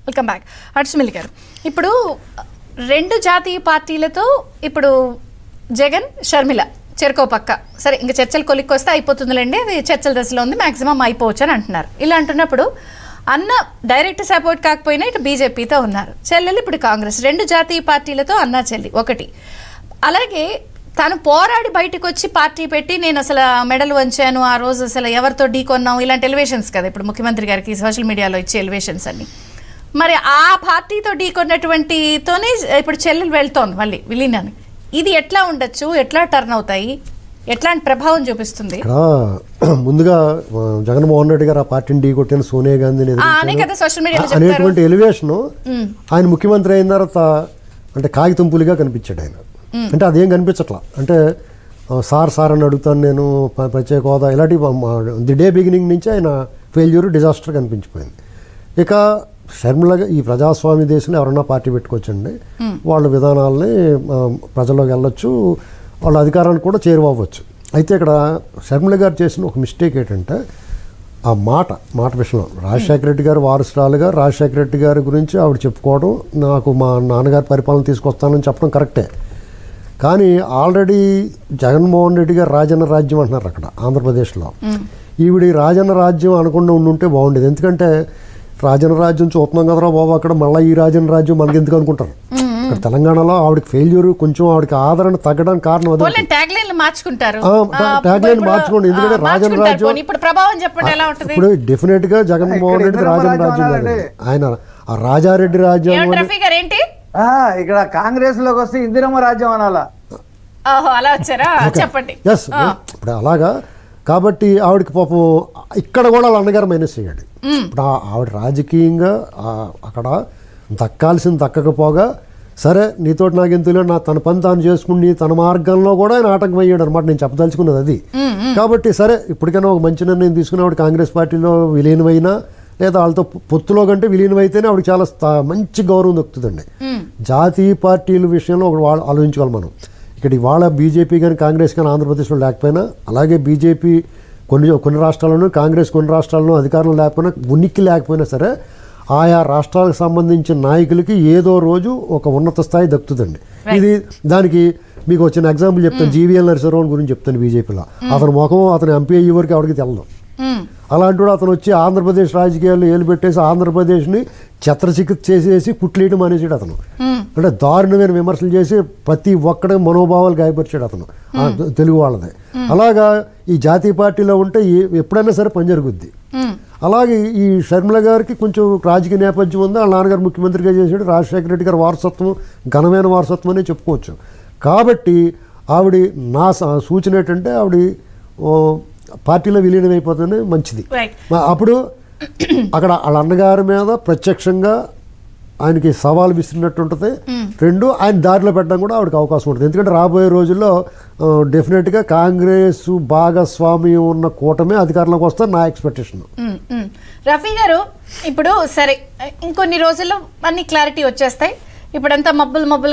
Welcome back హర్షమిల్ గారు ఇప్పుడు రెండు జాతీయ పార్టీలతో ఇప్పుడు జగన్ షర్మిల చెరుకో పక్క సరే ఇంకా చర్చలు కొలిక్కి వస్తే అయిపోతుందిలేండి అది చర్చల దశలో ఉంది మాక్సిమం అయిపోవచ్చు అని అంటున్నారు ఇలా అంటున్నప్పుడు అన్న డైరెక్ట్ సపోర్ట్ కాకపోయినా ఇటు బీజేపీతో ఉన్నారు చెల్లెలు ఇప్పుడు కాంగ్రెస్ రెండు జాతీయ పార్టీలతో అన్న చెల్లి ఒకటి అలాగే తను పోరాడి బయటకు వచ్చి పార్టీ పెట్టి నేను అసలు మెడల్ వంచాను ఆ రోజు అసలు ఎవరితో ఢీ కొన్నాం ఇలాంటి ఎలివేషన్స్ కదా ఇప్పుడు ముఖ్యమంత్రి గారికి సోషల్ మీడియాలో ఇచ్చే ఎలివేషన్స్ అన్ని మరి ఆ పార్టీతో ఢీ కొన్నటువంటితోనే ఇప్పుడు చెల్లెలు వెళ్తోంది మళ్ళీ విలీనాన్ని ఇది ఎట్లా ఉండొచ్చు ఎట్లా టర్న్ అవుతాయి ఎట్లాంటి ప్రభావం చూపిస్తుంది ఇక్కడ ముందుగా ఆ, జగన్మోహన్ రెడ్డి గారు ఆ పార్టీని ఢీ కొట్టిన సోనియా గాంధీని ఆ, అనే ఎదిరించారు. కదా సోషల్ మీడియాలో ఆ- చెప్తారు అనేటువంటి ఎలివేషన్ ఆయన ముఖ్యమంత్రి అయిన తర్వాత అంటే కాగితం పులిగా కనిపించాడు ఆయన అంటే అదేం కనిపించట్లా అంటే ఆ, సార్ సార్ అని అడుగుతాను నేను ప- ప్రత్యేక హోదా ఇలాంటి ది డే బిగినింగ్ నుంచి ఆయన ఫెయిల్యూర్ డిజాస్టర్ కనిపించిపోయింది ఇక షర్మిలగా ఈ ప్రజాస్వామ్య దేశంలో ఎవరన్నా పార్టీ పెట్టుకోవచ్చండి వాళ్ళ విధానాలని ఆ, ప్రజల్లోకి వెళ్ళొచ్చు వాళ్ళ అధికారానికి కూడా చేరువవ్వచ్చు అయితే ఇక్కడ షర్మిల గారు చేసిన ఒక మిస్టేక్ ఏంటంటే ఆ మాట మాట విషయంలో రాజశేఖర రెడ్డి గారు వారసురాలుగా రాజశేఖర రెడ్డి గారి గురించి ఆవిడ చెప్పుకోవడం నాకు మా నాన్నగారి పరిపాలన తీసుకొస్తానని చెప్పడం కరెక్టే కానీ ఆల్రెడీ జగన్మోహన్ రెడ్డి గారు రాజన్న రాజ్యం అంటున్నారు అక్కడ ఆంధ్రప్రదేశ్లో ఈవిడ ఈ రాజన్న రాజ్యం అనకుండా ఉండుంటే బాగుండేది ఎందుకంటే రాజన్న రాజ్యం చూస్తున్నాం కదరా బాబు అక్కడ మళ్ళీ ఈ రాజన్న రాజ్యం మనకి ఎందుకు అనుకుంటారు ఇక్కడ తెలంగాణలో ఆవిడకి ఫెయిల్యూర్ కొంచెం ఆవిడకి ఆదరణ తగ్గడానికి కారణం అదే పోనీ ట్యాగ్ లైన్లు మార్చుకుంటారు ఆ, ఆ, ట్యాగ్ లైన్ ఇప్పుడు- మార్చుకోండి. ఎందుకంటే ఆ, రాజన్ మార్చుకుంటారు. రాజ్యం- పోనీ ఇప్పుడు ప్రభావం చెప్పండి ఎలా ఉంటుంది ఇప్పుడు డెఫినెట్ గా జగన్మోహన్ ఇక్కడ రెడ్డి ఇందిరమ్మ రాజన్న రాజ్యం రాజ్యం అనాలండి. కాదు. ఆయన ఆ రాజారెడ్డి రాజ్యం ఏమిటి అని- రఫీ గారు ఏంటి ఆ, ఇక్కడ కాంగ్రెస్ లోకి వస్తే ఇందిరమ్మ రాజ్యం అనాలా ఓహో అలా వచ్చారా చెప్పండి ఎస్ ఇప్పుడు అలాగా కాబట్టి ఆవిడకి పాపం ఇక్కడ కూడా వాళ్ళ అన్నగారు మైనస్ అయ్యాడు ఇప్పుడు ఆ- ఆవిడ రాజకీయంగా ఆ, అక్కడ దక్కాల్సింది దక్కకపోగా సరే నీతోటి నాకు ఎందులో నా తన పని తాను చేసుకుని తన మార్గంలో కూడా ఆయన ఆటంకం అయ్యాడు అనమాట నేను చెప్పదలుచుకున్నది అది కాబట్టి సరే ఇప్పటికైనా ఒక మంచి నిర్ణయం తీసుకుని ఆవిడ కాంగ్రెస్ పార్టీలో విలీనమైనా లేదా వాళ్ళతో పొ- పొత్తులో కంటే విలీనమైతేనే ఆవిడ చాలా స్థా- మంచి గౌరవం దక్కుతుందండి జాతీయ పార్టీల విషయంలో ఒకటి వాళ్ళు ఆలోచించుకోవాలి మనం ఇక్కడ ఇవాళ బీజేపీ కానీ కాంగ్రెస్ కానీ ఆంధ్రప్రదేశ్లో లేకపోయినా అలాగే బీజేపీ కొన్ని కొన్ని రాష్ట్రాల్లోనూ కాంగ్రెస్ కొన్ని రాష్ట్రాల్లో అధికారంలో లేకపోయినా ఉనికి లేకపోయినా సరే ఆయా రాష్ట్రాలకు సంబంధించిన నాయకులకి ఏదో రోజు ఒక ఉన్నత స్థాయి దక్కుతుందండి ఇది దానికి మీకు వచ్చిన ఎగ్జాంపుల్ చెప్తాను జీవీఎల్ నరసింహరావు గురించి చెప్తాను బీజేపీలో అతని ముఖం అతని ఎంపీ అయ్యే వరకు ఎవరికి తెలదు ఉమ్, అలాంటి వాడు అతను వచ్చి ఆంధ్రప్రదేశ్ రాజకీయాల్లో ఏలు పెట్టేసి ఆంధ్రప్రదేశ్ని చిత్రచికిత్స చేసేసి పుట్లేయడం మానేసాడు అతను అంటే దారుణమైన విమర్శలు చేసి ప్రతి ఒక్కడి మనోభావాలు గాయపరిచాడు అతను ఆ తెలుగు వాళ్ళది అలాగా ఈ జాతీయ పార్టీలో ఉంటే ఏ- ఎప్పుడైనా సరే పని జరుగుద్ది ఉమ్, అలాగే ఈ షర్మిల గారికి కొంచెం రాజకీయ నేపథ్యం ఉంది వాళ్ళ నాన్నగారు ముఖ్యమంత్రిగా చేశాడు రాజశేఖర రెడ్డి గారి వారసత్వం ఘనమైన వారసత్వం అనే చెప్పుకోవచ్చు కాబట్టి ఆవిడ నా స- సూచన ఏంటంటే ఆవిడ ఓ, పార్టీలో విలీనం అయిపోతేనే మంచిది రైట్ మా- అప్పుడు అక్కడ వాళ్ళ అన్నగారి మీద ప్రత్యక్షంగా ఆయనకి సవాల్ విసిరినట్టు ఉంటుంది రెండు ఆయన దారిలో పెట్టడం కూడా ఆవిడకి అవకాశం ఉంటుంది ఎందుకంటే రాబోయే రోజుల్లో ఆ, డెఫినెట్గా కాంగ్రెస్ భాగస్వామ్యం ఉన్న కూటమే అధికారంలోకి వస్తే నా ఎక్స్పెక్టేషన్ ఉమ్, ఉమ్. రఫీ గారు ఇప్పుడు సరే ఇంకొన్ని రోజుల్లో అన్ని క్లారిటీ వచ్చేస్తాయి ఇప్పుడంతా మబ్బులు మబ్బులు